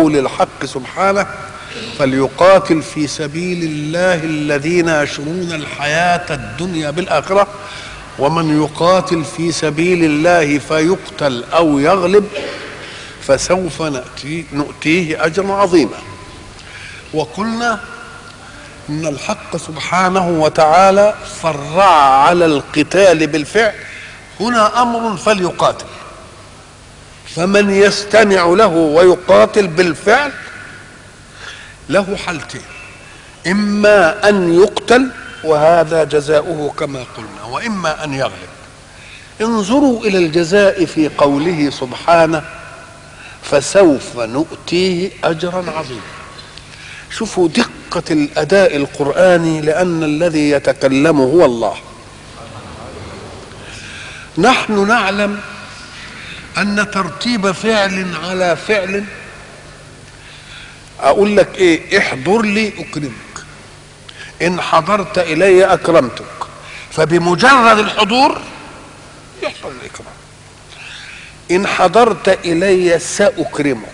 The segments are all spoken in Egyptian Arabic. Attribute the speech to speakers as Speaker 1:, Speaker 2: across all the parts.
Speaker 1: قول الحق سبحانه فليقاتل في سبيل الله الذين يشرون الحياة الدنيا بالآخرة ومن يقاتل في سبيل الله فيقتل أو يغلب فسوف نأتي نؤتيه أجرا عظيما وقلنا ان الحق سبحانه وتعالى فرع على القتال بالفعل هنا امر فليقاتل فمن يستمع له ويقاتل بالفعل له حالتين اما ان يقتل وهذا جزاؤه كما قلنا واما ان يغلب انظروا الى الجزاء في قوله سبحانه فسوف نؤتيه اجرا عظيما شوفوا دقة الأداء القرآني لأن الذي يتكلم هو الله نحن نعلم أن ترتيب فعل على فعل أقول لك إيه احضر لي أكرمك إن حضرت إلي أكرمتك فبمجرد الحضور يحصل الإكرام إن حضرت إلي سأكرمك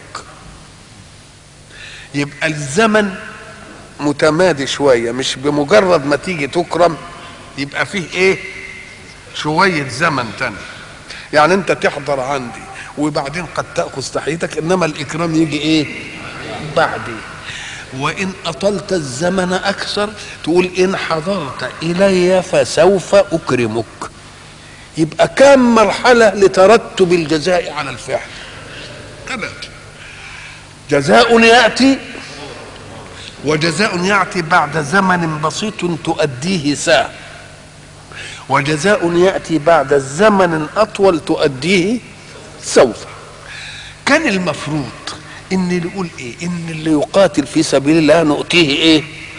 Speaker 1: يبقى الزمن متمادي شويه مش بمجرد ما تيجي تكرم يبقى فيه ايه شويه زمن تاني يعني انت تحضر عندي وبعدين قد تاخذ تحيتك انما الاكرام يجي ايه بعدين وان اطلت الزمن اكثر تقول ان حضرت الي فسوف اكرمك يبقى كم مرحله لترتب الجزاء على الفعل ثلاثه جزاء ياتي وجزاء ياتي بعد زمن بسيط تؤديه ساعه وجزاء ياتي بعد زمن اطول تؤديه سوف كان المفروض ان اللي يقول ايه ان اللي يقاتل في سبيل الله نؤتيه ايه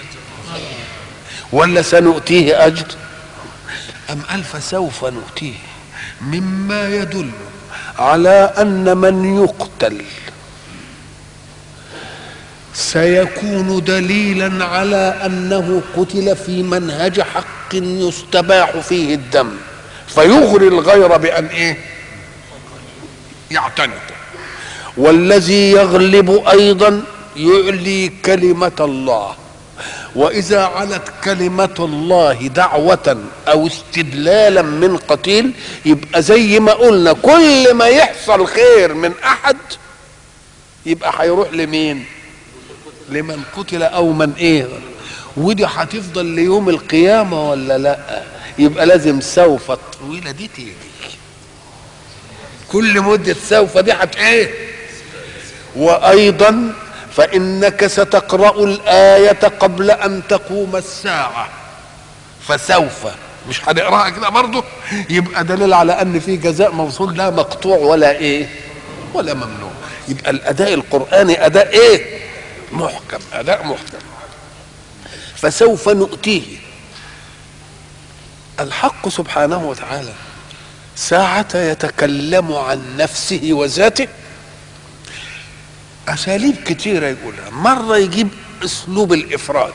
Speaker 1: ولا سنؤتيه اجر ام قال فسوف نؤتيه مما يدل على ان من يقتل سيكون دليلا على انه قتل في منهج حق يستباح فيه الدم فيغري الغير بان ايه يعتنق والذي يغلب ايضا يعلي كلمه الله واذا علت كلمه الله دعوه او استدلالا من قتيل يبقى زي ما قلنا كل ما يحصل خير من احد يبقى هيروح لمين لمن قتل او من ايه ودي هتفضل ليوم القيامة ولا لا يبقى لازم سوف الطويلة دي تيجي كل مدة سوف دي هت ايه وايضا فانك ستقرأ الآية قبل ان تقوم الساعة فسوف مش هنقراها كده برضه يبقى دليل على ان في جزاء موصول لا مقطوع ولا ايه ولا ممنوع يبقى الاداء القراني اداء ايه محكم اداء محكم فسوف نؤتيه الحق سبحانه وتعالى ساعة يتكلم عن نفسه وذاته أساليب كتيرة يقولها مرة يجيب أسلوب الإفراد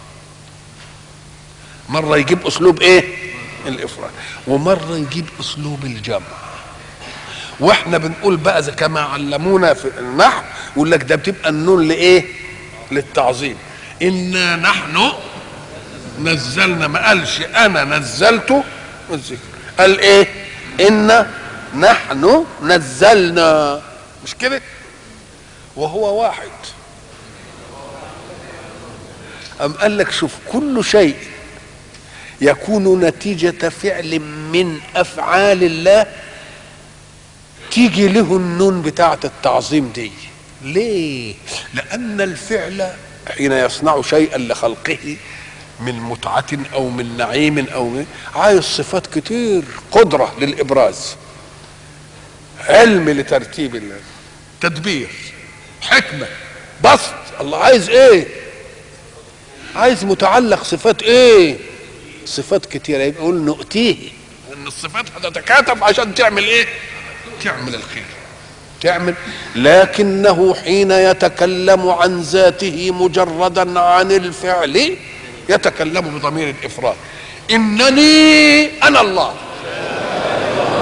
Speaker 1: مرة يجيب أسلوب إيه؟ الإفراد ومرة يجيب أسلوب الجمع واحنا بنقول بقى زي كما علمونا في النحو يقول لك ده بتبقى النون لايه للتعظيم انا نحن نزلنا ما قالش انا نزلته الذكر قال ايه انا نحن نزلنا مش كده وهو واحد أم قال لك شوف كل شيء يكون نتيجة فعل من أفعال الله تيجي له النون بتاعة التعظيم دي ليه لأن الفعل حين يصنع شيئا لخلقه من متعة أو من نعيم أو من عايز صفات كتير قدرة للإبراز علم لترتيب الله تدبير حكمة بسط الله عايز ايه عايز متعلق صفات ايه صفات كتيرة يبقى يقول نؤتيه ان الصفات هتتكاتف عشان تعمل ايه تعمل الخير تعمل لكنه حين يتكلم عن ذاته مجردا عن الفعل يتكلم بضمير الافراد انني انا الله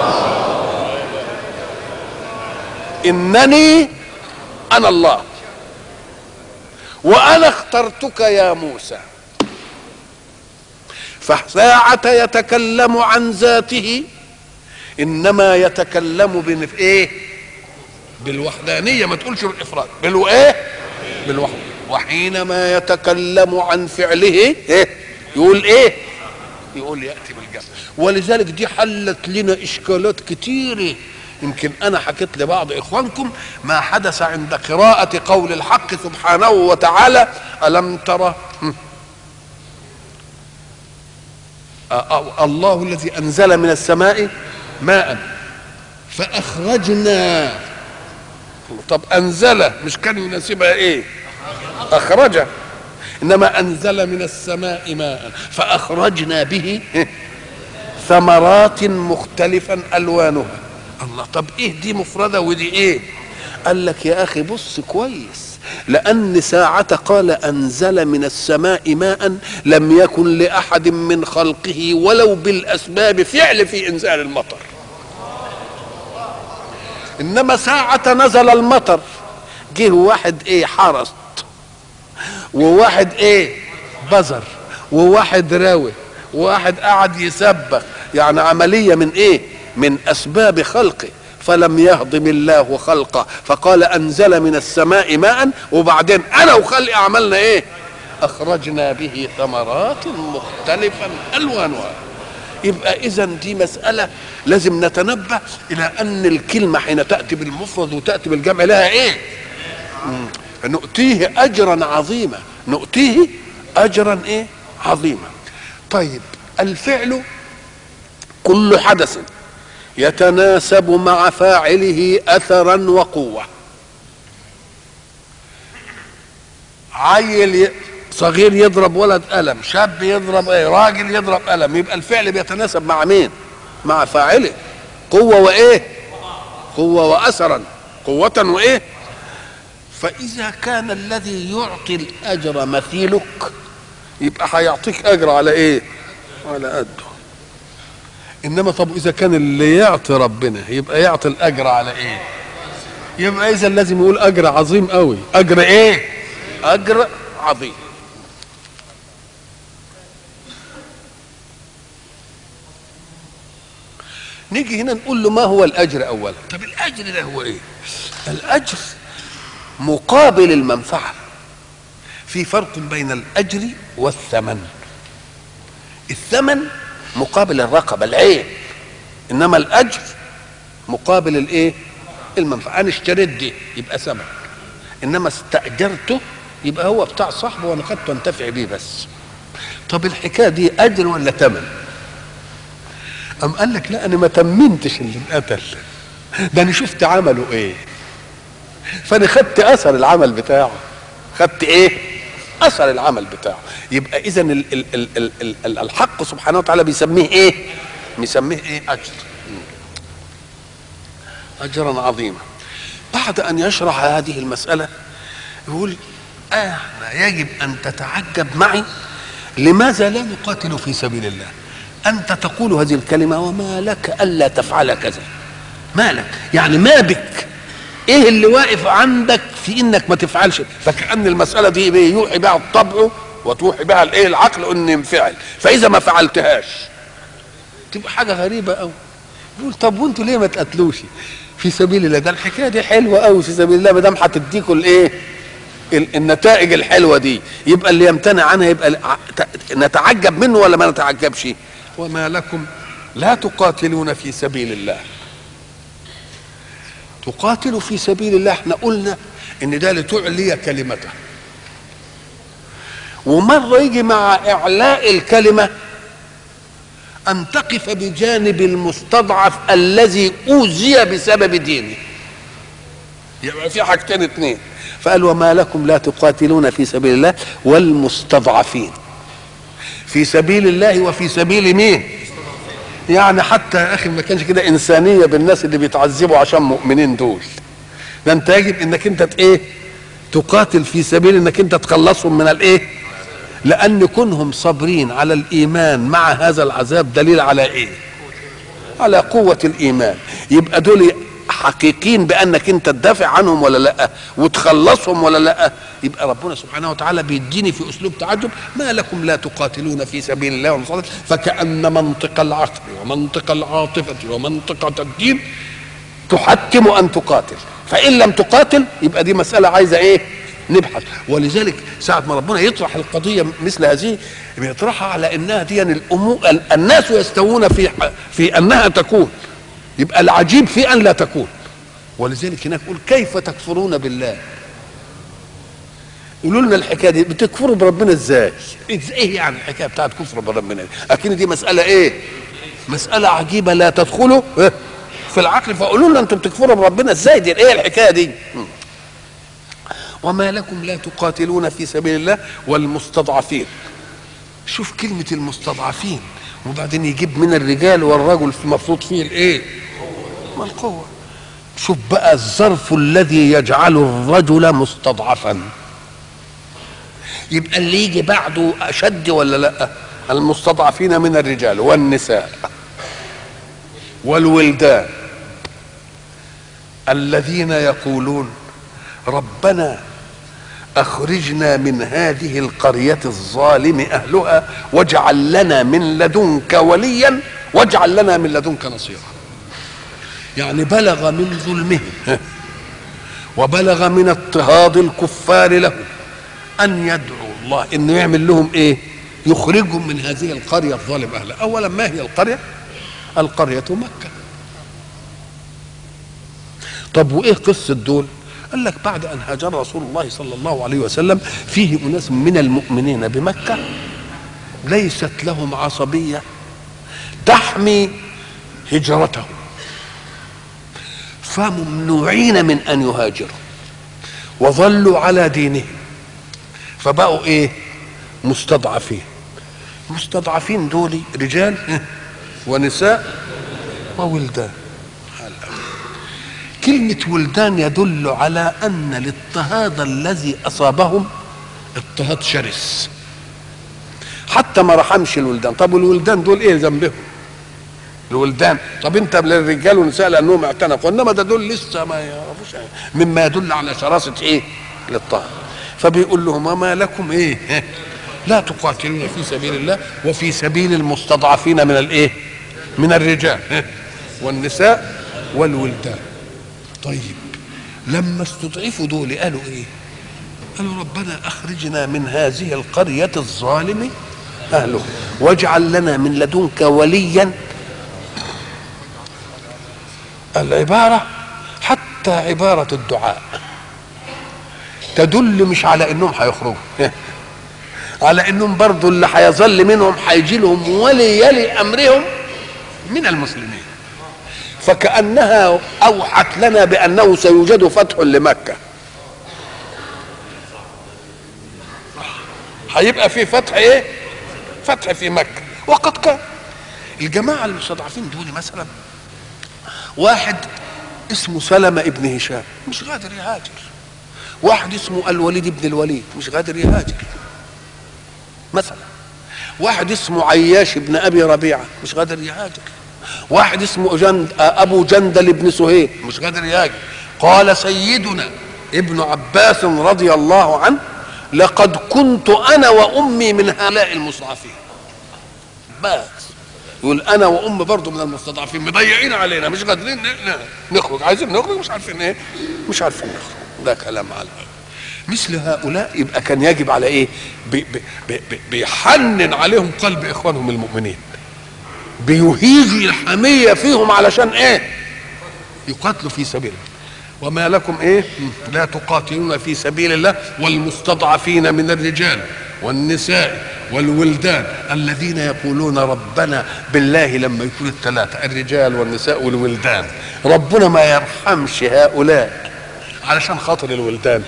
Speaker 1: انني انا الله وانا اخترتك يا موسى فساعة يتكلم عن ذاته انما يتكلم بنف ايه بالوحدانيه ما تقولش بالافراد بالو ايه بالوحده وحينما يتكلم عن فعله ايه يقول ايه يقول ياتي بالجمع ولذلك دي حلت لنا اشكالات كتيره يمكن انا حكيت لبعض اخوانكم ما حدث عند قراءه قول الحق سبحانه وتعالى الم ترى الله الذي انزل من السماء ماء فاخرجنا طب انزل مش كان يناسبها ايه اخرج انما انزل من السماء ماء فاخرجنا به ثمرات مختلفا الوانها الله طب ايه دي مفرده ودي ايه قال لك يا اخي بص كويس لأن ساعة قال أنزل من السماء ماء لم يكن لأحد من خلقه ولو بالأسباب فعل في إنزال المطر إنما ساعة نزل المطر جه واحد إيه حرس وواحد إيه بزر وواحد راوي وواحد قعد يسبح يعني عملية من إيه من أسباب خلقه فلم يهضم الله خلقه فقال انزل من السماء ماء وبعدين انا وخلقي عملنا ايه اخرجنا به ثمرات مختلفا الوانها يبقى اذا دي مساله لازم نتنبه الى ان الكلمه حين تاتي بالمفرد وتاتي بالجمع لها ايه مم. نؤتيه اجرا عظيما نؤتيه اجرا ايه عظيما طيب الفعل كل حدث يتناسب مع فاعله اثرا وقوه عيل صغير يضرب ولد قلم شاب يضرب ايه راجل يضرب قلم يبقى الفعل بيتناسب مع مين مع فاعله قوه وايه قوه واثرا قوه وايه فاذا كان الذي يعطي الاجر مثيلك يبقى هيعطيك اجر على ايه على قده انما طب اذا كان اللي يعطي ربنا يبقى يعطي الاجر على ايه يبقى اذا لازم يقول اجر عظيم قوي اجر ايه اجر عظيم نيجي هنا نقول له ما هو الاجر اولا طب الاجر ده هو ايه الاجر مقابل المنفعه في فرق بين الاجر والثمن الثمن مقابل الرقبه العين انما الاجر مقابل الايه المنفعه انا اشتريت دي يبقى ثمن انما استاجرته يبقى هو بتاع صاحبه وانا خدته انتفع بيه بس طب الحكايه دي اجر ولا ثمن أم قال لك لا انا ما تمنتش اللي انقتل ده انا شفت عمله ايه فانا خدت اثر العمل بتاعه خدت ايه اثر العمل بتاعه يبقى اذا ال ال ال ال ال ال الحق سبحانه وتعالى بيسميه ايه بيسميه ايه اجر اجرا عظيما بعد ان يشرح هذه المساله يقول احنا يجب ان تتعجب معي لماذا لا نقاتل في سبيل الله انت تقول هذه الكلمه وما لك الا تفعل كذا ما لك يعني ما بك ايه اللي واقف عندك في انك ما تفعلش فكأن المسألة دي يوحي بها الطبع وتوحي بها الايه العقل ان ينفعل فاذا ما فعلتهاش تبقى حاجة غريبة قوي يقول طب وانتوا ليه ما تقتلوش في سبيل الله ده الحكاية دي حلوة قوي في سبيل الله ما دام هتديكوا الايه النتائج الحلوة دي يبقى اللي يمتنع عنها يبقى نتعجب منه ولا ما نتعجبش وما لكم لا تقاتلون في سبيل الله تقاتل في سبيل الله احنا قلنا ان ده لتعلي كلمته ومرة يجي مع إعلاء الكلمة أن تقف بجانب المستضعف الذي أوذي بسبب دينه يبقى في حاجتين اتنين فقال وما لكم لا تقاتلون في سبيل الله والمستضعفين في سبيل الله وفي سبيل مين يعني حتى يا اخي ما كانش كده انسانيه بالناس اللي بيتعذبوا عشان مؤمنين دول ده انت يجب انك انت ايه تقاتل في سبيل انك انت تخلصهم من الايه لان كونهم صابرين على الايمان مع هذا العذاب دليل على ايه على قوه الايمان يبقى دول حقيقين بانك انت تدافع عنهم ولا لا وتخلصهم ولا لا يبقى ربنا سبحانه وتعالى بيديني في اسلوب تعجب ما لكم لا تقاتلون في سبيل الله والمصالح فكأن منطق العقل ومنطق العاطفة ومنطقة الدين تحتم ان تقاتل فان لم تقاتل يبقى دي مساله عايزه ايه نبحث ولذلك ساعة ما ربنا يطرح القضية مثل هذه بيطرحها على انها دي الامور الناس يستوون في في انها تكون يبقى العجيب في ان لا تكون ولذلك هناك يقول كيف تكفرون بالله قولوا لنا الحكايه دي بتكفروا بربنا ازاي؟ ايه يعني الحكايه بتاعت كفر بربنا دي؟ اكيد دي مساله ايه؟ مساله عجيبه لا تدخلوا في العقل فقولوا لنا انتم بتكفروا بربنا ازاي دي؟ ايه الحكايه دي؟ وما لكم لا تقاتلون في سبيل الله والمستضعفين شوف كلمة المستضعفين وبعدين يجيب من الرجال والرجل المفروض فيه الايه؟ ما القوة شوف بقى الظرف الذي يجعل الرجل مستضعفا يبقى اللي يجي بعده اشد ولا لا المستضعفين من الرجال والنساء والولدان الذين يقولون ربنا اخرجنا من هذه القريه الظالم اهلها واجعل لنا من لدنك وليا واجعل لنا من لدنك نصيرا يعني بلغ من ظلمهم وبلغ من اضطهاد الكفار له ان يدعو الله انه يعمل لهم ايه يخرجهم من هذه القريه الظالم اهلها اولا ما هي القريه القريه مكه طب وايه قصه دول قال لك بعد ان هاجر رسول الله صلى الله عليه وسلم فيه اناس من المؤمنين بمكه ليست لهم عصبيه تحمي هجرتهم فممنوعين من ان يهاجروا وظلوا على دينهم فبقوا ايه مستضعفين مستضعفين دول رجال ونساء وولدان كلمة ولدان يدل على أن الاضطهاد الذي أصابهم اضطهاد شرس حتى ما رحمش الولدان طب الولدان دول ايه ذنبهم الولدان طب انت للرجال والنساء لانهم اعتنقوا انما ده دول لسه ما يعرفوش مما يدل على شراسه ايه الاضطهاد فبيقول لهم وما لكم ايه لا تقاتلون في سبيل الله وفي سبيل المستضعفين من الايه من الرجال والنساء والولدان طيب لما استضعفوا دول قالوا ايه قالوا ربنا اخرجنا من هذه القريه الظالم اهله واجعل لنا من لدنك وليا العباره حتى عباره الدعاء تدل مش على انهم هيخرجوا على انهم برضو اللي هيظل منهم هيجي لهم ولي يلي امرهم من المسلمين فكأنها أوحت لنا بأنه سيوجد فتح لمكة هيبقى في فتح ايه فتح في مكة وقد كان الجماعة المستضعفين دول مثلا واحد اسمه سلمة ابن هشام مش قادر يهاجر واحد اسمه الوليد ابن الوليد مش قادر يهاجر مثلا واحد اسمه عياش ابن ابي ربيعه مش قادر يهاجر واحد اسمه جند ابو جندل ابن سهيل مش قادر يهاجر قال سيدنا ابن عباس رضي الله عنه لقد كنت انا وامي من هؤلاء المستضعفين بس يقول انا وام برضه من المستضعفين مضيعين علينا مش قادرين نخرج عايزين نخرج مش عارفين ايه مش عارفين نخرج ده كلام على مثل هؤلاء يبقى كان يجب على ايه بي بي بي بيحنن عليهم قلب اخوانهم المؤمنين بيهيج الحمية فيهم علشان ايه يقاتلوا في سبيل الله وما لكم ايه لا تقاتلون في سبيل الله والمستضعفين من الرجال والنساء والولدان الذين يقولون ربنا بالله لما يكون الثلاثة الرجال والنساء والولدان ربنا ما يرحمش هؤلاء علشان خاطر الولدان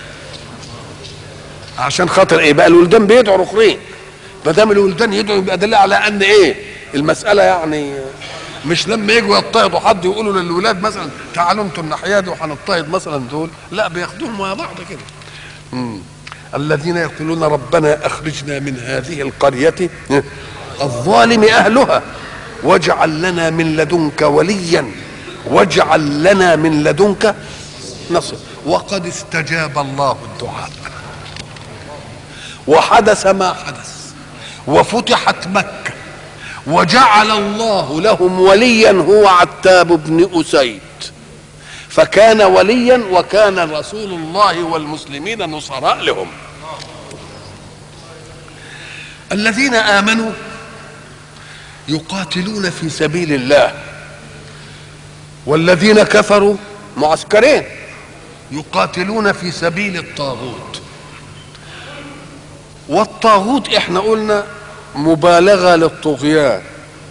Speaker 1: عشان خاطر ايه بقى الولدان بيدعوا الاخرين ما دام الولدان يدعوا يبقى دليل على ان ايه المساله يعني مش لما يجوا يضطهدوا حد يقولوا للولاد مثلا تعالوا انتوا الناحيه دي وهنضطهد مثلا دول لا بياخدوهم مع بعض كده مم. الذين يقولون ربنا اخرجنا من هذه القريه الظالم اهلها واجعل لنا من لدنك وليا واجعل لنا من لدنك نصر وقد استجاب الله الدعاء وحدث ما حدث وفتحت مكة وجعل الله لهم وليا هو عتاب بن أسيد فكان وليا وكان رسول الله والمسلمين نصراء لهم الذين آمنوا يقاتلون في سبيل الله والذين كفروا معسكرين يقاتلون في سبيل الطاغوت والطاغوت احنا قلنا مبالغه للطغيان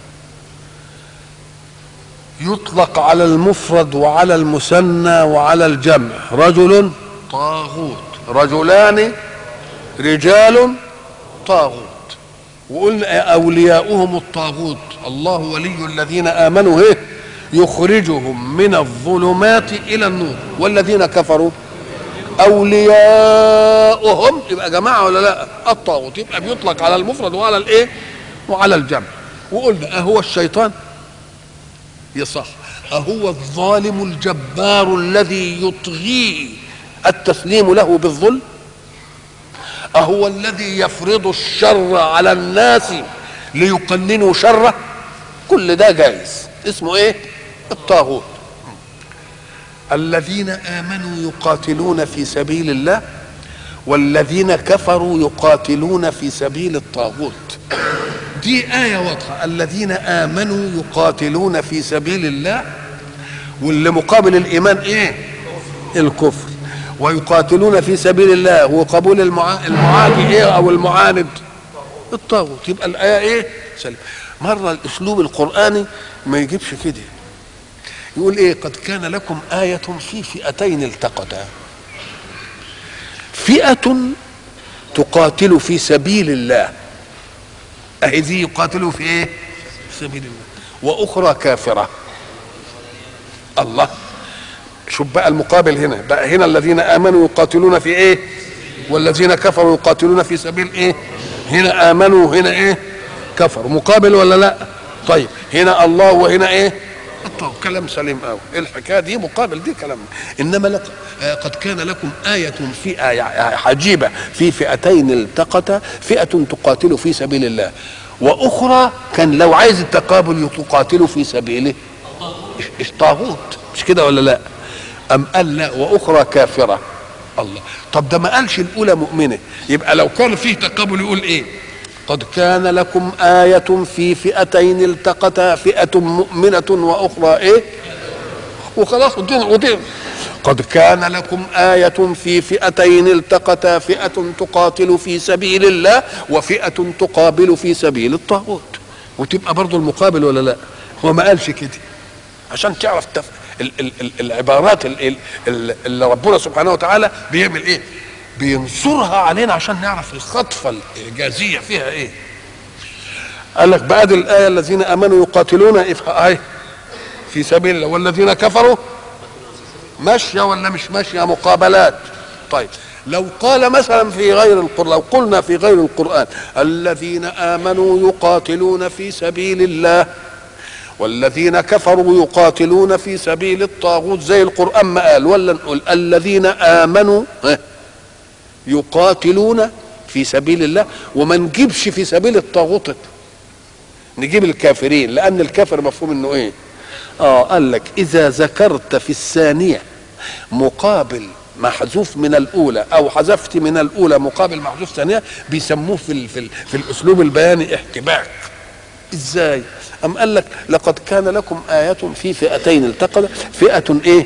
Speaker 1: يطلق على المفرد وعلى المثنى وعلى الجمع رجل طاغوت رجلان رجال طاغوت وقلنا اولياؤهم الطاغوت الله ولي الذين امنوا ايه يخرجهم من الظلمات الى النور والذين كفروا اولياؤهم يبقى جماعه ولا لا الطاغوت يبقى بيطلق على المفرد وعلى الايه وعلى الجمع وقلنا اهو الشيطان يصح اهو الظالم الجبار الذي يطغيه التسليم له بالظلم اهو الذي يفرض الشر على الناس ليقننوا شره كل ده جائز اسمه ايه الطاغوت الذين امنوا يقاتلون في سبيل الله والذين كفروا يقاتلون في سبيل الطاغوت دي آية واضحة الذين آمنوا يقاتلون في سبيل الله واللي مقابل الإيمان إيه الكفر ويقاتلون في سبيل الله وقبول المعا... المعادي إيه أو المعاند الطاغوت يبقى الآية إيه سلم مرة الأسلوب القرآني ما يجيبش كده يقول ايه قد كان لكم آية في فئتين التقتا فئة تقاتل في سبيل الله اهي دي يقاتلوا في ايه في سبيل الله واخرى كافرة الله شوف بقى المقابل هنا بقى هنا الذين امنوا يقاتلون في ايه والذين كفروا يقاتلون في سبيل ايه هنا امنوا هنا ايه كفروا مقابل ولا لا طيب هنا الله وهنا ايه الطاغوت كلام سليم قوي الحكايه دي مقابل دي كلام انما لك آه قد كان لكم آية في آية عجيبة في فئتين التقتا فئة تقاتل في سبيل الله وأخرى كان لو عايز التقابل تقاتل في سبيله الطاغوت مش كده ولا لا أم قال لا وأخرى كافرة الله طب ده ما قالش الأولى مؤمنة يبقى لو كان فيه تقابل يقول إيه قد كان لكم آية في فئتين التقتا فئة مؤمنة وأخرى إيه وخلاص ودين ودين قد كان لكم آية في فئتين التقتا فئة تقاتل في سبيل الله وفئة تقابل في سبيل الطاغوت وتبقى برضو المقابل ولا لا هو ما قالش كده عشان تعرف تف... ال... ال... ال... العبارات ال... ال... اللي ربنا سبحانه وتعالى بيعمل ايه بينصرها علينا عشان نعرف الخطفة الإعجازية فيها إيه قال لك بعد الآية الذين آمنوا يقاتلون إيه في سبيل الله والذين كفروا ماشية ولا مش ماشية مقابلات طيب لو قال مثلا في غير القرآن لو قلنا في غير القرآن الذين آمنوا يقاتلون في سبيل الله والذين كفروا يقاتلون في سبيل الطاغوت زي القرآن ما قال ولا نقول الذين آمنوا يقاتلون في سبيل الله وما نجيبش في سبيل الطاغوت نجيب الكافرين لان الكافر مفهوم انه ايه اه قال لك اذا ذكرت في الثانيه مقابل محذوف من الاولى او حذفت من الاولى مقابل محذوف ثانيه بيسموه في ال في, ال في الاسلوب البياني احتباك ازاي ام قال لك لقد كان لكم ايه في فئتين التقت فئه ايه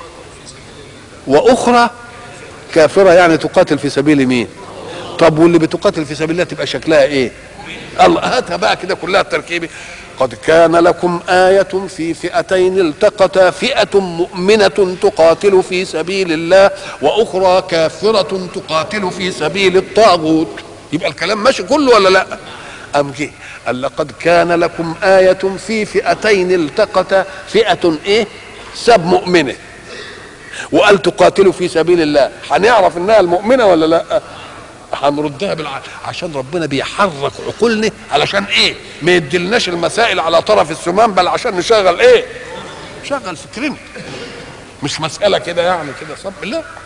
Speaker 1: واخرى كافره يعني تقاتل في سبيل مين طب واللي بتقاتل في سبيل الله تبقى شكلها ايه الله هاتها بقى كده كلها التركيبه قد كان لكم آية في فئتين التقتا فئة مؤمنة تقاتل في سبيل الله وأخرى كافرة تقاتل في سبيل الطاغوت يبقى الكلام ماشي كله ولا لا أم جه قال لقد كان لكم آية في فئتين التقتا فئة إيه سب مؤمنة وقال تقاتلوا في سبيل الله هنعرف انها المؤمنه ولا لا هنردها بالع... عشان ربنا بيحرك عقولنا علشان ايه ما يدلناش المسائل على طرف السمان بل عشان نشغل ايه نشغل فكرنا مش مساله كده يعني كده صب لا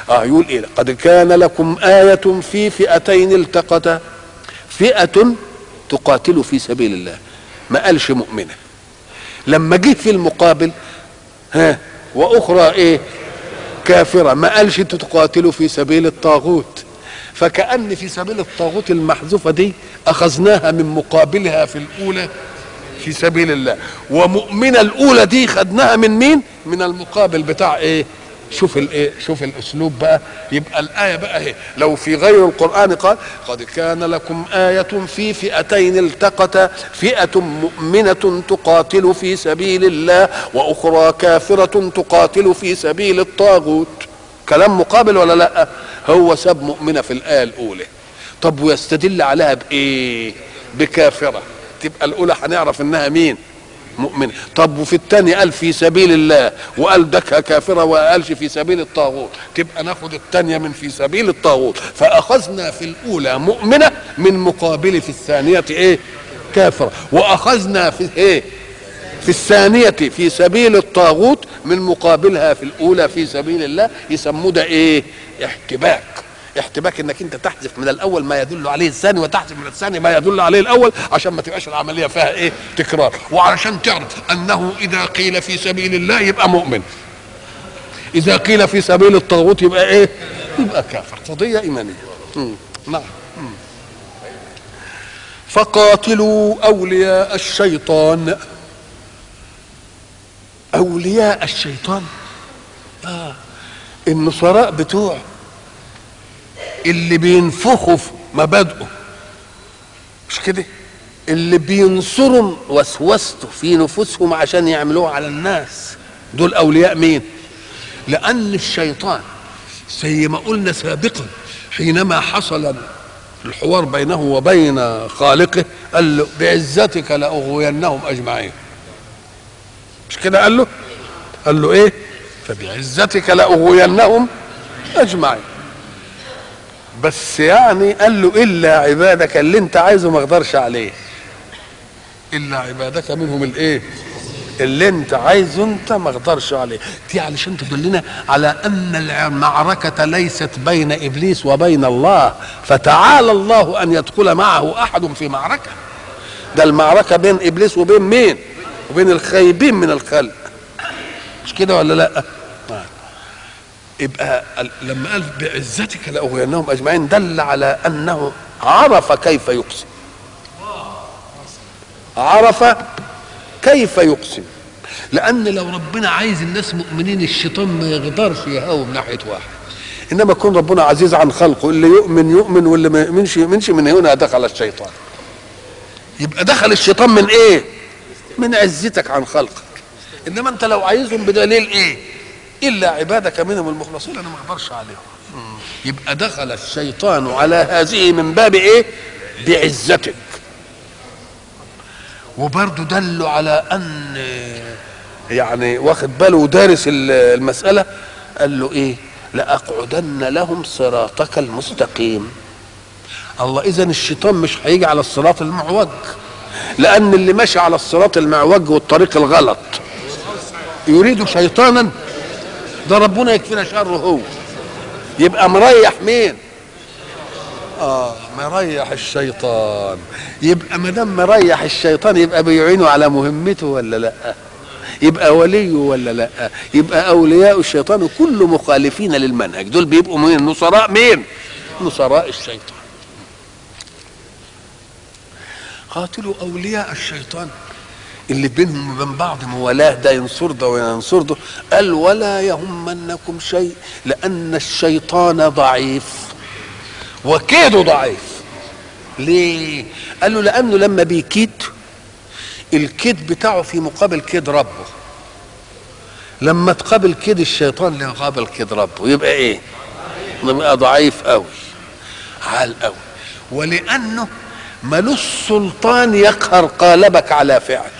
Speaker 1: اه يقول ايه قد كان لكم آية في فئتين التقتا فئة تقاتل في سبيل الله ما قالش مؤمنة لما جه في المقابل ها واخرى ايه كافرة ما قالش تقاتلوا في سبيل الطاغوت فكأن في سبيل الطاغوت المحذوفة دي أخذناها من مقابلها في الأولى في سبيل الله ومؤمنة الأولى دي خدناها من مين؟ من المقابل بتاع إيه؟ شوف الايه شوف الاسلوب بقى يبقى الايه بقى اهي لو في غير القران قال قد كان لكم ايه في فئتين التقتا فئه مؤمنه تقاتل في سبيل الله واخرى كافره تقاتل في سبيل الطاغوت كلام مقابل ولا لا هو ساب مؤمنه في الايه الاولى طب ويستدل عليها بايه بكافره تبقى الاولى هنعرف انها مين مؤمنة طب وفي الثاني قال في سبيل الله وقال دكها كافرة وقالش في سبيل الطاغوت تبقى ناخد الثانية من في سبيل الطاغوت فأخذنا في الأولى مؤمنة من مقابل في الثانية إيه كافرة وأخذنا في إيه في الثانية في سبيل الطاغوت من مقابلها في الأولى في سبيل الله يسموه ده إيه احتباك احتباك انك انت تحذف من الاول ما يدل عليه الثاني وتحذف من الثاني ما يدل عليه الاول عشان ما تبقاش العمليه فيها ايه تكرار وعلشان تعرف انه اذا قيل في سبيل الله يبقى مؤمن اذا قيل في سبيل الطاغوت يبقى ايه يبقى كافر قضيه ايمانيه مم. نعم مم. فقاتلوا اولياء الشيطان اولياء الشيطان اه النصراء بتوع اللي بينفخوا في مبادئه مش كده اللي بينصروا وسوسته في نفوسهم عشان يعملوه على الناس دول اولياء مين لان الشيطان زي ما قلنا سابقا حينما حصل الحوار بينه وبين خالقه قال له بعزتك لاغوينهم اجمعين مش كده قال له قال له ايه فبعزتك لاغوينهم اجمعين بس يعني قال له الا عبادك اللي انت عايزه ما اقدرش عليه الا عبادك منهم الايه اللي انت عايزه انت ما اقدرش عليه دي علشان تدلنا على ان المعركه ليست بين ابليس وبين الله فتعالى الله ان يدخل معه احد في معركه ده المعركه بين ابليس وبين مين وبين الخايبين من الخلق مش كده ولا لا يبقى لما قال بعزتك لاغوينهم اجمعين دل على انه عرف كيف يقسم عرف كيف يقسم لان لو ربنا عايز الناس مؤمنين الشيطان ما يقدرش يهاوم ناحيه واحد انما يكون ربنا عزيز عن خلقه اللي يؤمن يؤمن واللي ما يؤمنش يؤمنش من هنا دخل الشيطان يبقى دخل الشيطان من ايه من عزتك عن خلقك انما انت لو عايزهم بدليل ايه الا عبادك منهم المخلصين انا ما اقدرش عليهم يبقى دخل الشيطان على هذه من باب ايه بعزتك وبرضه دلوا على ان يعني واخد باله ودارس المساله قال له ايه لاقعدن لهم صراطك المستقيم الله اذا الشيطان مش هيجي على الصراط المعوج لان اللي ماشي على الصراط المعوج والطريق الغلط يريد شيطانا ده ربنا يكفينا شره هو يبقى مريح مين اه مريح الشيطان يبقى ما دام مريح الشيطان يبقى بيعينه على مهمته ولا لا يبقى وليه ولا لا يبقى اولياء الشيطان كل مخالفين للمنهج دول بيبقوا مين نصراء مين نصراء الشيطان قاتلوا اولياء الشيطان اللي بينهم وبين بعض موالاه ده ينصر ده وينصر ده قال ولا يهمنكم شيء لان الشيطان ضعيف وكيده ضعيف ليه قال له لانه لما بيكيد الكيد بتاعه في مقابل كيد ربه لما تقابل كيد الشيطان ليقابل كيد ربه يبقى ايه يبقى ضعيف قوي عال قوي ولانه ملوش سلطان يقهر قالبك على فعل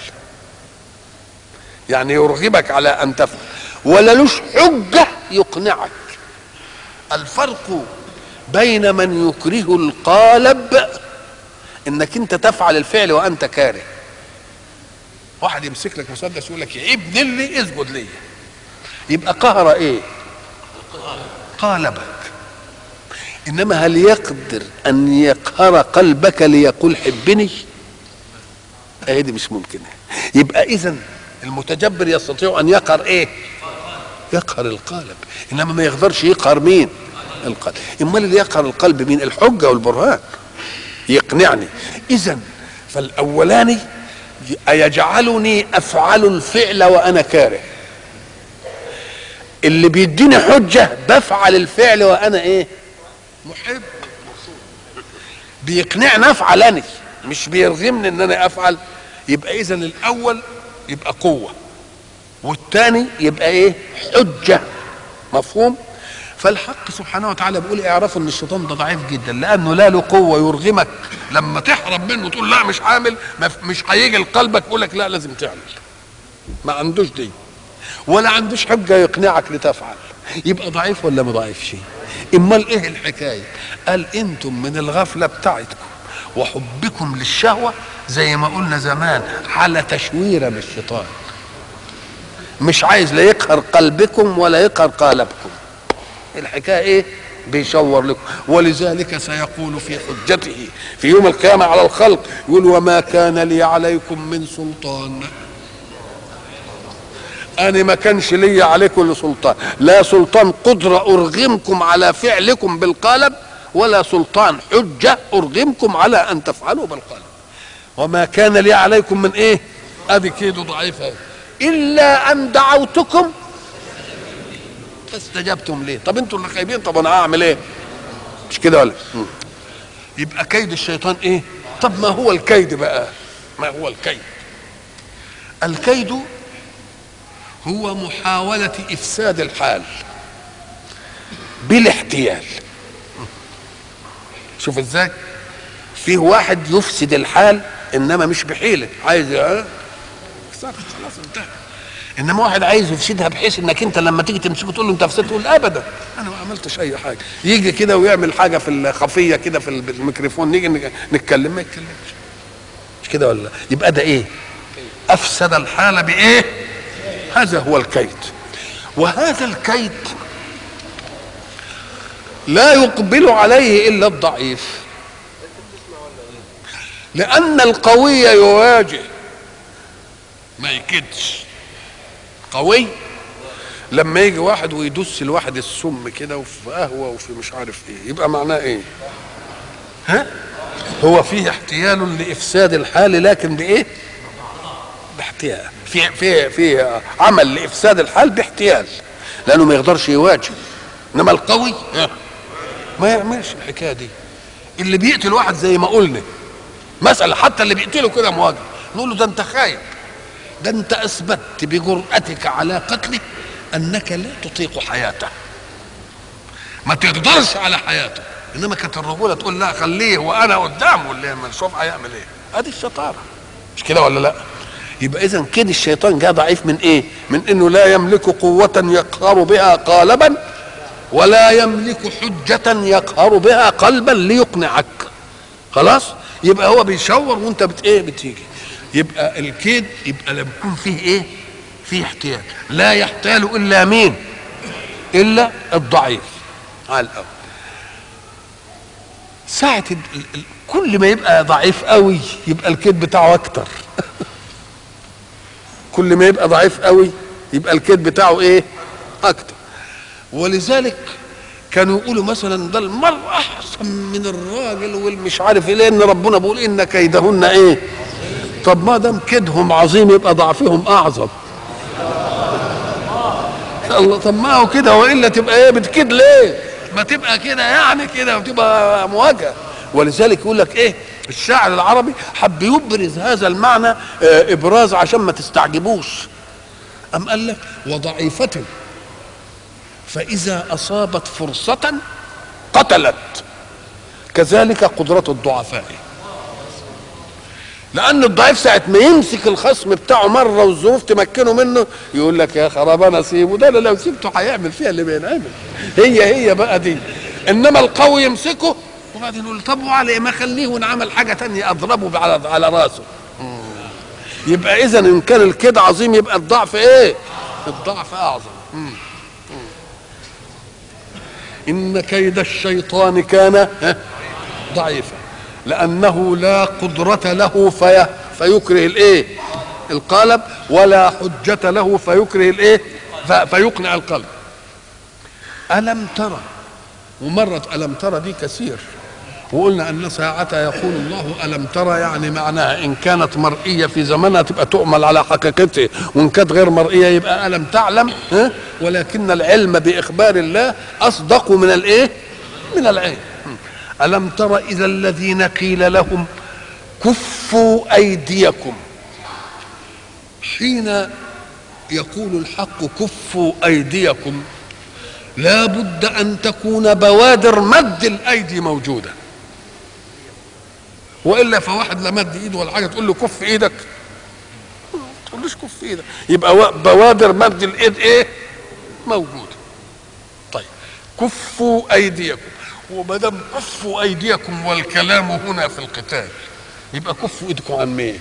Speaker 1: يعني يرغبك على ان تفعل ولا لوش حجه يقنعك الفرق بين من يكره القالب انك انت تفعل الفعل وانت كاره واحد يمسك لك مسدس يقول لك يا ابن اللي اسجد لي يبقى قهر ايه قالبك انما هل يقدر ان يقهر قلبك ليقول حبني اهي دي مش ممكنه يبقى اذا المتجبر يستطيع ان يقهر ايه يقهر القالب انما ما يقدرش يقهر مين القلب امال اللي يقهر القلب مين الحجه والبرهان يقنعني اذا فالاولاني يجعلني افعل الفعل وانا كاره اللي بيديني حجه بفعل الفعل وانا ايه محب بيقنعني افعلني مش بيرغمني ان انا افعل يبقى اذا الاول يبقى قوه والثاني يبقى ايه حجه مفهوم فالحق سبحانه وتعالى بيقول اعرفوا ان الشيطان ده ضعيف جدا لانه لا له قوه يرغمك لما تحرم منه تقول لا مش عامل مش هيجي لقلبك يقول لك لا لازم تعمل ما عندوش دي ولا عندوش حجه يقنعك لتفعل يبقى ضعيف ولا ما ضعيفش امال ايه الحكايه قال انتم من الغفله بتاعتكم وحبكم للشهوه زي ما قلنا زمان على تشويره من الشيطان مش عايز لا يقهر قلبكم ولا يقهر قالبكم الحكايه ايه بيشور لكم ولذلك سيقول في حجته في يوم القيامه على الخلق يقول وما كان لي عليكم من سلطان انا ما كانش لي عليكم سلطان لا سلطان قدره ارغمكم على فعلكم بالقالب ولا سلطان حجه ارغمكم على ان تفعلوا بالقالب وما كان لي عليكم من ايه ادي كيدو ضعيفه الا ان دعوتكم فاستجبتم ليه طب انتوا اللي خايبين طب انا اعمل ايه مش كده ولا م. يبقى كيد الشيطان ايه طب ما هو الكيد بقى ما هو الكيد الكيد هو محاولة إفساد الحال بالاحتيال شوف ازاي فيه واحد يفسد الحال انما مش بحيله عايز اه خلاص انتهى انما واحد عايز يفسدها بحيث انك انت لما تيجي تمسكه تقول له انت فسدت تقول ابدا انا ما عملتش اي حاجه يجي كده ويعمل حاجه في الخفيه كده في الميكروفون نيجي نتكلم ما يتكلمش مش كده ولا يبقى ده ايه افسد الحال بايه هذا هو الكيد وهذا الكيد لا يقبل عليه الا الضعيف لان القوي يواجه ما يكدش قوي لما يجي واحد ويدس الواحد السم كده وفي قهوه وفي مش عارف ايه يبقى معناه ايه ها هو فيه احتيال لافساد الحال لكن بايه باحتيال في في في عمل لافساد الحال باحتيال لانه ما يقدرش يواجه انما القوي ما يعملش الحكايه دي اللي بيقتل واحد زي ما قلنا مسألة حتى اللي بيقتله كده مواجهة نقول له ده انت خايب ده انت اثبتت بجرأتك على قتله انك لا تطيق حياته ما تقدرش على حياته انما كانت الرجوله تقول لا خليه وانا قدامه اللي نشوف هيعمل ايه ادي الشطاره مش كده ولا لا يبقى اذا كده الشيطان جاء ضعيف من ايه من انه لا يملك قوه يقهر بها قالبا ولا يملك حجه يقهر بها قلبا ليقنعك خلاص يبقى هو بيشور وانت بت ايه بتيجي يبقى الكيد يبقى لما يكون فيه ايه فيه احتيال لا يحتال الا مين الا الضعيف على الاول ساعة ال... ال... كل ما يبقى ضعيف قوي يبقى الكيد بتاعه اكتر كل ما يبقى ضعيف قوي يبقى الكيد بتاعه ايه اكتر ولذلك كانوا يقولوا مثلا ده المرأة احسن من الراجل والمش عارف ايه لان ربنا بيقول ان كيدهن ايه طب ما دام كيدهم عظيم يبقى ضعفهم اعظم الله طب ما هو كده والا تبقى ايه بتكيد ليه ما تبقى كده يعني كده وتبقى مواجهه ولذلك يقول لك ايه الشاعر العربي حب يبرز هذا المعنى ابراز عشان ما تستعجبوش ام قال لك وضعيفه فاذا اصابت فرصه قتلت كذلك قدره الضعفاء لان الضعيف ساعه ما يمسك الخصم بتاعه مره والظروف تمكنه منه يقول لك يا خراب انا سيبه ده لو سيبته هيعمل فيها اللي بينعمل هي هي بقى دي انما القوي يمسكه وبعدين يقول طب وعلى ما خليه ونعمل حاجه تانية اضربه على على راسه يبقى اذا ان كان الكيد عظيم يبقى الضعف ايه الضعف اعظم ان كيد الشيطان كان ضعيفا لانه لا قدره له في فيكره الايه القالب ولا حجه له فيكره الايه فيقنع القلب الم ترى ومرت الم ترى دي كثير وقلنا ان ساعتها يقول الله الم ترى يعني معناها ان كانت مرئيه في زمنها تبقى تؤمل على حقيقته وان كانت غير مرئيه يبقى الم تعلم ها ولكن العلم باخبار الله اصدق من الايه من العلم الم تر اذا الذين قيل لهم كفوا ايديكم حين يقول الحق كفوا ايديكم لا بد ان تكون بوادر مد الايدي موجوده والا فواحد لا مد ايده ولا حاجه تقول له كف ايدك ما تقولوش كف ايدك يبقى بوادر مد الايد ايه موجوده طيب كفوا ايديكم وما دام كفوا ايديكم والكلام هنا في القتال يبقى كفوا ايدكم عن مين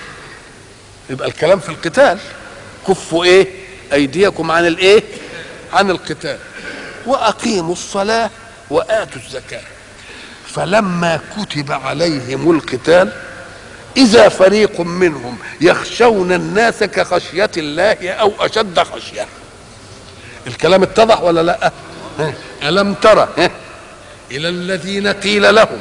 Speaker 1: يبقى الكلام في القتال كفوا ايه ايديكم عن الايه عن القتال واقيموا الصلاه واتوا الزكاه فلما كتب عليهم القتال اذا فريق منهم يخشون الناس كخشيه الله او اشد خشيه الكلام اتضح ولا لا الم ترى الى الذين قيل لهم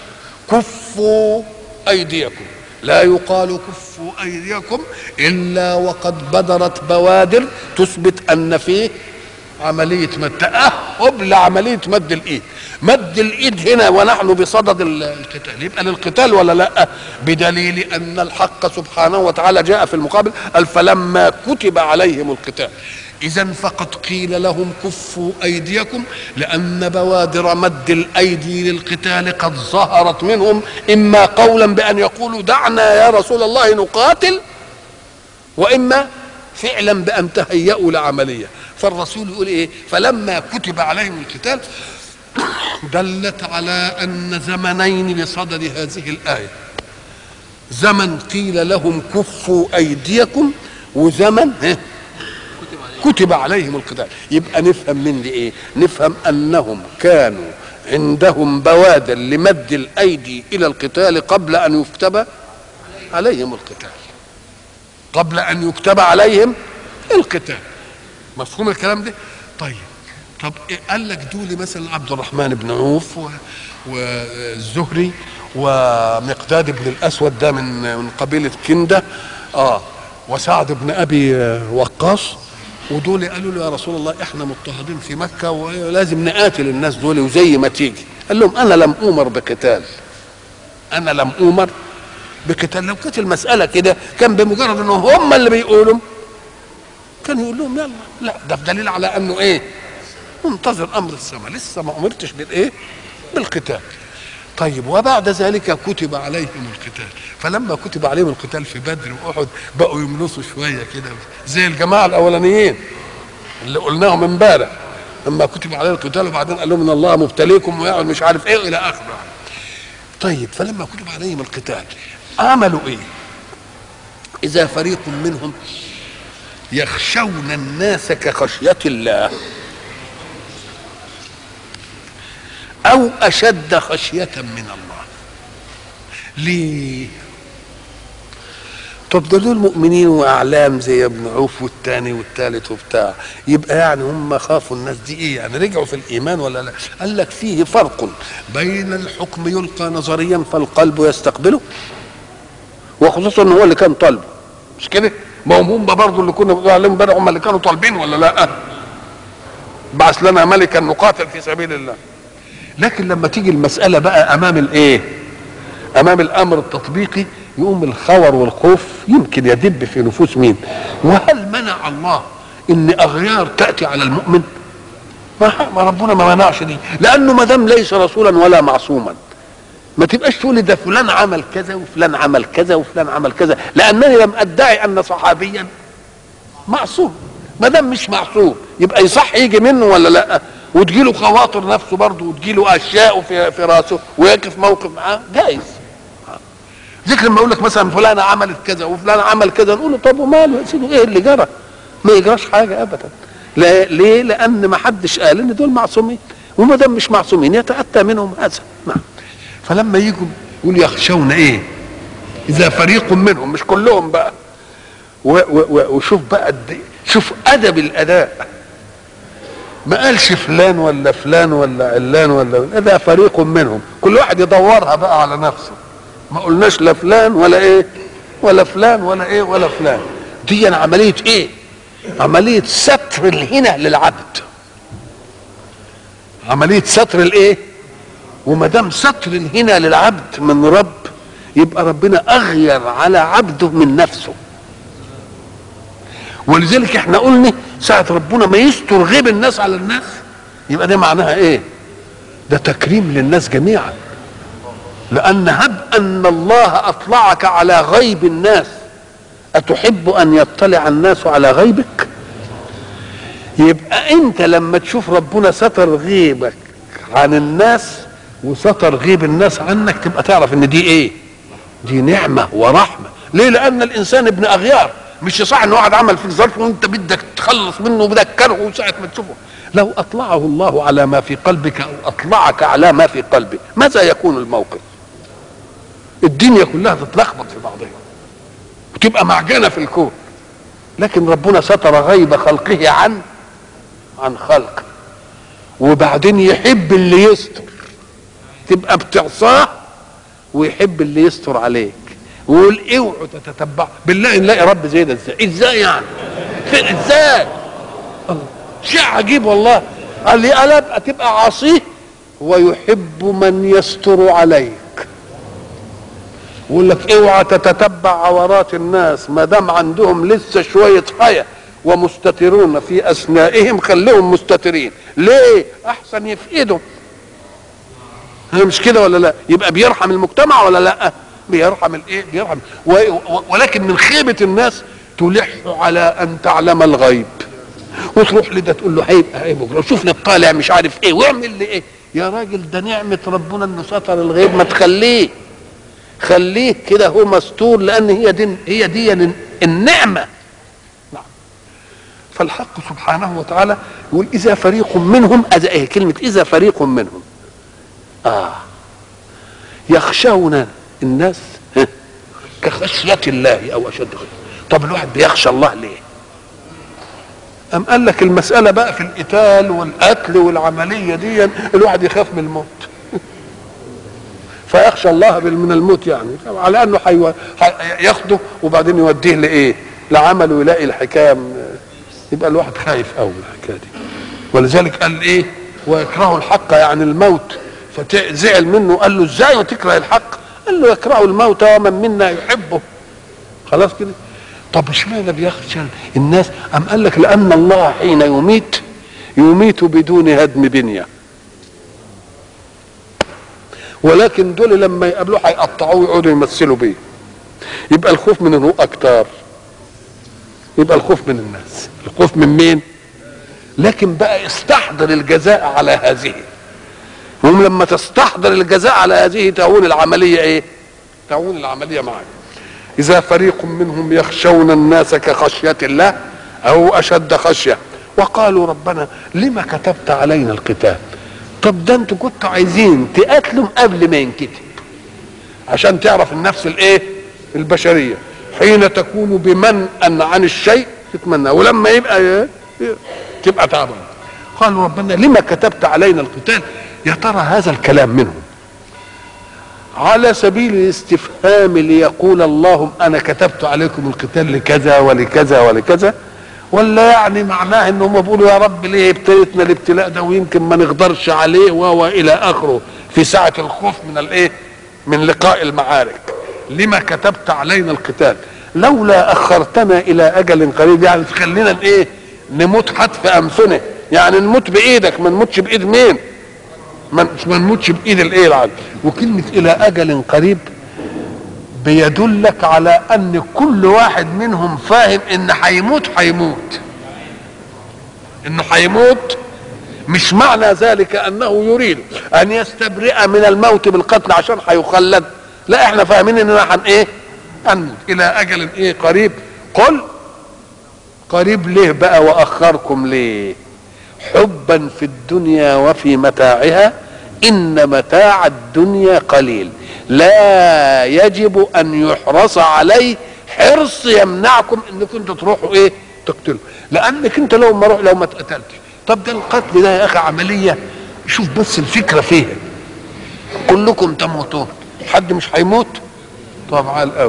Speaker 1: كفوا ايديكم لا يقال كفوا ايديكم الا وقد بدرت بوادر تثبت ان فيه عملية مد تأهب لعملية مد الإيد مد الإيد هنا ونحن بصدد القتال يبقى للقتال ولا لا بدليل أن الحق سبحانه وتعالى جاء في المقابل قال فلما كتب عليهم القتال إذا فقد قيل لهم كفوا أيديكم لأن بوادر مد الأيدي للقتال قد ظهرت منهم إما قولا بأن يقولوا دعنا يا رسول الله نقاتل وإما فعلا بأن تهيأوا لعملية فالرسول يقول ايه فلما كتب عليهم القتال دلت على ان زمنين لصدد هذه الايه زمن قيل لهم كفوا ايديكم وزمن كتب عليهم القتال يبقى نفهم من دي ايه نفهم انهم كانوا عندهم بوادر لمد الايدي الى القتال قبل ان يكتب عليهم القتال قبل ان يكتب عليهم القتال مفهوم الكلام ده طيب طب إيه قال لك دول مثلا عبد الرحمن بن عوف والزهري ومقداد بن الاسود ده من من قبيله كنده اه وسعد بن ابي وقاص ودول قالوا له يا رسول الله احنا مضطهدين في مكه ولازم نقاتل الناس دول وزي ما تيجي قال لهم انا لم اومر بقتال انا لم اومر بقتال لو كانت المساله كده كان بمجرد انهم هم اللي بيقولوا كان يقول لهم يلا لا ده دليل على انه ايه منتظر امر السماء لسه ما امرتش بالايه بالقتال طيب وبعد ذلك كتب عليهم القتال فلما كتب عليهم القتال في بدر واحد بقوا يملصوا شويه كده زي الجماعه الاولانيين اللي قلناهم امبارح لما كتب عليهم القتال وبعدين قال لهم ان الله مبتليكم ويقعد مش عارف ايه الى اخره طيب فلما كتب عليهم القتال عملوا ايه اذا فريق منهم يخشون الناس كخشية الله أو أشد خشية من الله ليه طب ده دول مؤمنين واعلام زي ابن عوف والتاني والتالت وبتاع يبقى يعني هم خافوا الناس دي ايه يعني رجعوا في الايمان ولا لا قال لك فيه فرق بين الحكم يلقى نظريا فالقلب يستقبله وخصوصا ان هو اللي كان طالبه مش كده ما هم هم برضه اللي كنا بنقول عليهم امبارح هم اللي كانوا طالبين ولا لا بعث لنا ملكا نقاتل في سبيل الله لكن لما تيجي المسألة بقى أمام الإيه؟ أمام الأمر التطبيقي يقوم الخور والخوف يمكن يدب في نفوس مين؟ وهل منع الله إن أغيار تأتي على المؤمن؟ ما ما ربنا ما منعش دي لأنه ما دام ليس رسولا ولا معصوما ما تبقاش تقول ده فلان عمل كذا وفلان عمل كذا وفلان عمل كذا لانني لم ادعي ان صحابيا معصوم ما دام مش معصوم يبقى يصح يجي منه ولا لا وتجيله خواطر نفسه برضه وتجيله اشياء في في راسه ويقف موقف معاه جائز ذكر لما اقول لك مثلا فلانه عملت كذا وفلان عمل كذا نقول له طب وماله يا سيدي ايه اللي جرى؟ ما يجراش حاجه ابدا لا ليه؟ لان ما حدش قال ان دول معصومين وما دام مش معصومين يتاتى منهم هذا نعم فلما يجوا يقول يخشون ايه اذا فريق منهم مش كلهم بقى و و و وشوف بقى قد شوف ادب الاداء ما قالش فلان ولا فلان ولا علان ولا اذا فريق منهم كل واحد يدورها بقى على نفسه ما قلناش لا فلان ولا ايه ولا فلان ولا ايه ولا فلان دي عمليه ايه عمليه ستر الهنا للعبد عمليه ستر الايه وما دام ستر الهنا للعبد من رب يبقى ربنا اغير على عبده من نفسه ولذلك احنا قلنا ساعة ربنا ما يستر غيب الناس على الناس يبقى ده معناها ايه ده تكريم للناس جميعا لان هب ان الله اطلعك على غيب الناس اتحب ان يطلع الناس على غيبك يبقى انت لما تشوف ربنا ستر غيبك عن الناس وستر غيب الناس عنك تبقى تعرف ان دي ايه دي نعمه ورحمه ليه لان الانسان ابن اغيار مش صح ان واحد عمل فيك ظرف وانت بدك تخلص منه وبدك كرهه ساعه ما تشوفه لو اطلعه الله على ما في قلبك او اطلعك على ما في قلبه ماذا يكون الموقف الدنيا كلها تتلخبط في بعضها وتبقى معجنه في الكون لكن ربنا ستر غيب خلقه عن عن خلقه وبعدين يحب اللي يستر تبقى بتعصاه ويحب اللي يستر عليك ويقول اوعوا تتتبعوا بالله نلاقي رب زي ده ازاي ازاي يعني فين ازاي الله شيء عجيب والله قال لي الا تبقى عاصيه ويحب من يستر عليك يقول لك اوعى تتتبع عورات الناس ما دام عندهم لسه شويه حياه ومستترون في اثنائهم خليهم مستترين ليه احسن يفقدوا مش كده ولا لا يبقى بيرحم المجتمع ولا لا بيرحم الايه بيرحم و... و... ولكن من خيبه الناس تلح على ان تعلم الغيب وتروح لده تقول له هيبقى ايه بكره شوف لك طالع مش عارف ايه واعمل لي ايه يا راجل ده نعمه ربنا انه ستر الغيب ما تخليه خليه كده هو مستور لان هي دي هي دي النعمه نعم فالحق سبحانه وتعالى يقول اذا فريق منهم اذا ايه كلمه اذا فريق منهم اه يخشون الناس كخشية الله أو أشد خشية طب الواحد بيخشى الله ليه أم قال لك المسألة بقى في القتال والقتل والعملية دي الواحد يخاف من الموت فيخشى الله من الموت يعني على انه حيو... ياخده وبعدين يوديه لايه؟ لعمل ويلاقي الحكايه يبقى الواحد خايف قوي من الحكايه دي ولذلك قال ايه؟ ويكره الحق يعني الموت فزعل منه قال له ازاي وتكره الحق؟ قال له يكره الموت ومن منا يحبه خلاص كده طب اشمعنى بيخشى الناس ام قال لك لان الله حين يميت يميت بدون هدم بنيه ولكن دول لما يقابلوه هيقطعوه ويقعدوا يمثلوا بيه يبقى الخوف من هو اكتر يبقى الخوف من الناس الخوف من مين لكن بقى استحضر الجزاء على هذه هم لما تستحضر الجزاء على هذه تهون العملية ايه تهون العملية معك إذا فريق منهم يخشون الناس كخشية الله أو أشد خشية وقالوا ربنا لما كتبت علينا القتال طب ده انتوا كنتوا عايزين تقاتلوا قبل ما ينكتب عشان تعرف النفس الايه البشرية حين تكون بمنأ عن الشيء تتمنى ولما يبقى إيه؟ تبقى تعبان قالوا ربنا لما كتبت علينا القتال يا ترى هذا الكلام منهم على سبيل الاستفهام ليقول اللهم انا كتبت عليكم القتال لكذا ولكذا ولكذا ولا يعني معناه ان هم بيقولوا يا رب ليه ابتليتنا الابتلاء ده ويمكن ما نقدرش عليه و الى اخره في ساعه الخوف من الايه من لقاء المعارك لما كتبت علينا القتال لولا اخرتنا الى اجل قريب يعني تخلينا ايه نموت حتف انفنا يعني نموت بايدك ما نموتش بايد مين ما نموتش بايد الايه العدل وكلمه الى اجل قريب بيدلك على ان كل واحد منهم فاهم ان هيموت هيموت انه هيموت مش معنى ذلك انه يريد ان يستبرئ من الموت بالقتل عشان هيخلد لا احنا فاهمين اننا هن ايه هنموت الى اجل ايه قريب قل قريب ليه بقى واخركم ليه حبا في الدنيا وفي متاعها ان متاع الدنيا قليل لا يجب ان يحرص عليه حرص يمنعكم انكم انتوا تروحوا ايه تقتلوا لانك انت لو ما روح لو ما اتقتلتش طب ده القتل ده يا اخي عمليه شوف بس الفكره فيها كلكم تموتون حد مش هيموت طب عال قوي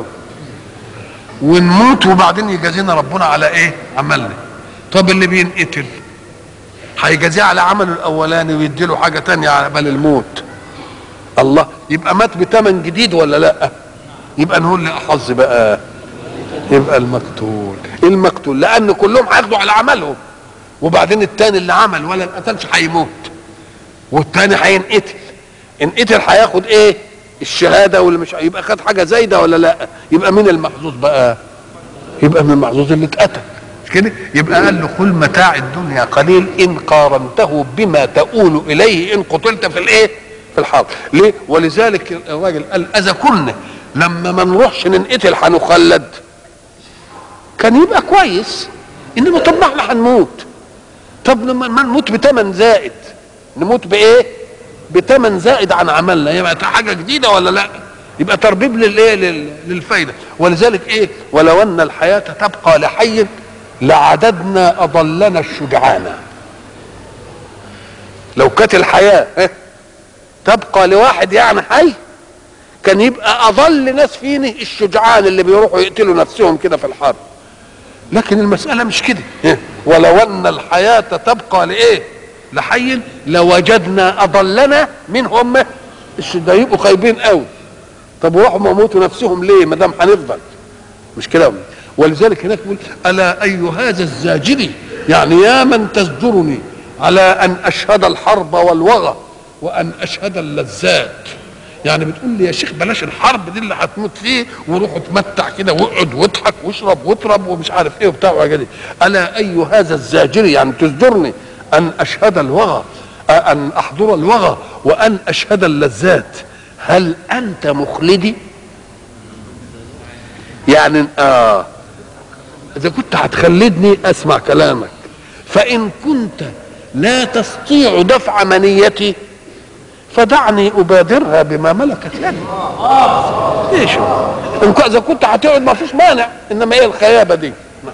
Speaker 1: ونموت وبعدين يجازينا ربنا على ايه عملنا طب اللي بينقتل هيجازيه على عمله الاولاني ويديله حاجه تانية على بال الموت الله يبقى مات بثمن جديد ولا لا يبقى نقول لي احظ بقى يبقى المقتول المقتول لان كلهم هياخدوا على عملهم وبعدين التاني اللي عمل ولا انقتلش هيموت والتاني هينقتل انقتل هياخد ايه الشهاده واللي مش يبقى خد حاجه زايده ولا لا يبقى مين المحظوظ بقى يبقى من المحظوظ اللي اتقتل مش كده يبقى قال له قل متاع الدنيا قليل ان قارنته بما تؤول اليه ان قتلت في الايه في الحرب ليه ولذلك الراجل قال اذا كنا لما ما نروحش ننقتل هنخلد كان يبقى كويس انما طب ما احنا هنموت طب لما ما نموت بثمن زائد نموت بايه بثمن زائد عن عملنا يبقى حاجه جديده ولا لا يبقى تربيب للايه لل- للفايده ولذلك ايه ولو ان الحياه تبقى لحي لعددنا اضلنا الشجعان لو كانت الحياه إيه؟ تبقى لواحد يعني حي كان يبقى اضل ناس فينا الشجعان اللي بيروحوا يقتلوا نفسهم كده في الحرب لكن المسألة مش كده إيه؟ ولو أن الحياة تبقى لإيه لحي لوجدنا أضلنا من هم الش- ده يبقوا خايبين قوي طب وراحوا موتوا نفسهم ليه ما دام هنفضل مش كده ولذلك هناك يقول ألا أي هذا الزاجري يعني يا من تزجرني على أن أشهد الحرب والوغى وأن أشهد اللذات يعني بتقول لي يا شيخ بلاش الحرب دي اللي هتموت فيه وروح اتمتع كده واقعد واضحك واشرب واطرب ومش عارف ايه وبتاع وحاجات دي الا اي هذا الزاجري يعني تزجرني ان اشهد الوغى آه، ان احضر الوغى وان اشهد اللذات هل انت مخلدي يعني اه اذا كنت هتخلدني اسمع كلامك فان كنت لا تستطيع دفع منيتي فدعني ابادرها بما ملكت يدي ايش ان كنت- اذا كنت هتقعد ما فيش مانع انما ايه الخيابه دي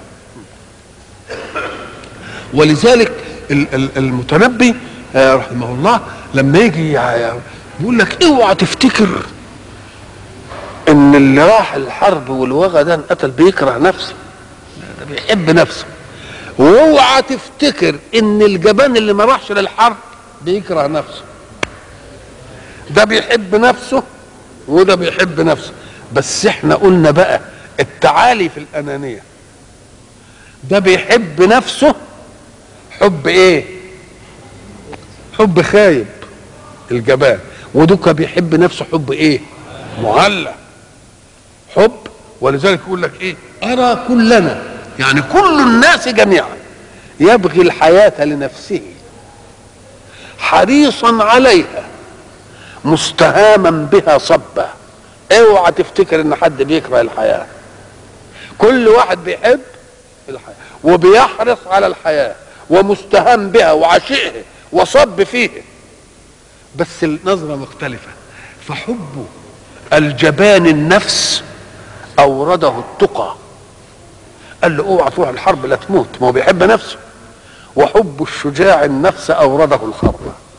Speaker 1: ولذلك ال- ال- المتنبي آه، رحمه الله لما يجي يع- يقول لك اوعى تفتكر ان اللي راح الحرب والوغى ده انقتل بيكره نفسه ده بيحب نفسه واوعى تفتكر ان الجبان اللي ما راحش للحرب بيكره نفسه ده بيحب نفسه وده بيحب نفسه بس احنا قلنا بقى التعالي في الانانيه ده بيحب نفسه حب ايه حب خايب الجبان ودوكا بيحب نفسه حب ايه معلق حب ولذلك يقول لك ايه ارى كلنا يعني كل الناس جميعا يبغي الحياه لنفسه حريصا عليها مستهاما بها صبا اوعى تفتكر ان حد بيكره الحياه كل واحد بيحب الحياه وبيحرص على الحياه ومستهام بها وعشقها وصب فيها بس النظره مختلفه فحب الجبان النفس اورده التقى قال له اوعى تروح الحرب لا تموت ما هو بيحب نفسه وحب الشجاع النفس اورده الحرب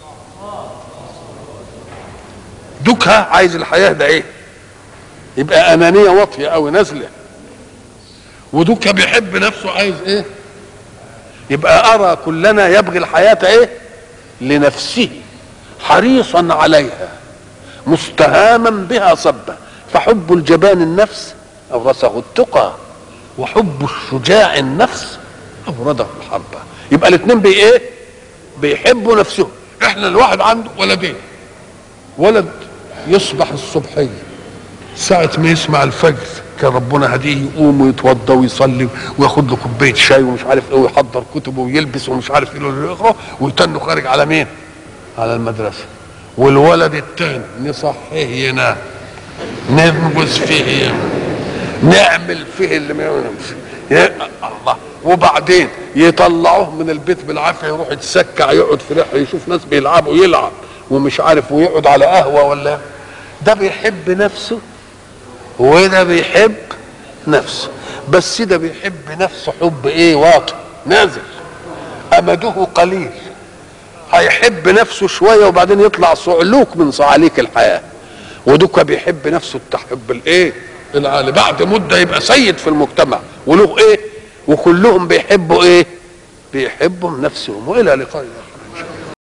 Speaker 1: دوكها عايز الحياه ده ايه يبقى انانيه واطيه قوي نازله ودوكها بيحب نفسه عايز ايه يبقى ارى كلنا يبغي الحياه ايه لنفسه حريصا عليها مستهاما بها صبا فحب الجبان النفس اورثه التقى وحب الشجاع النفس اورده الحرب يبقى الاثنين بي ايه بيحبوا نفسهم احنا الواحد عنده ولدين ولد يصبح الصبحيه ساعة ما يسمع الفجر كان ربنا هديه يقوم ويتوضى ويصلي وياخد له كوباية شاي ومش عارف ايه ويحضر كتبه ويلبس ومش عارف ايه اللي يقرا ويتنه خارج على مين؟ على المدرسة والولد التاني نصحيه ينام ننبذ فيه ينام. نعمل فيه اللي ما ينامش يا الله وبعدين يطلعوه من البيت بالعافيه يروح يتسكع يقعد في رحله يشوف ناس بيلعبوا يلعب ومش عارف ويقعد على قهوه ولا ده بيحب نفسه وده بيحب نفسه بس ده بيحب نفسه حب ايه واطي نازل امده قليل هيحب نفسه شويه وبعدين يطلع صعلوك من صعاليك الحياه ودوكا بيحب نفسه التحب الايه العالي بعد مده يبقى سيد في المجتمع وله ايه وكلهم بيحبوا ايه بيحبوا نفسهم والى لقاء الله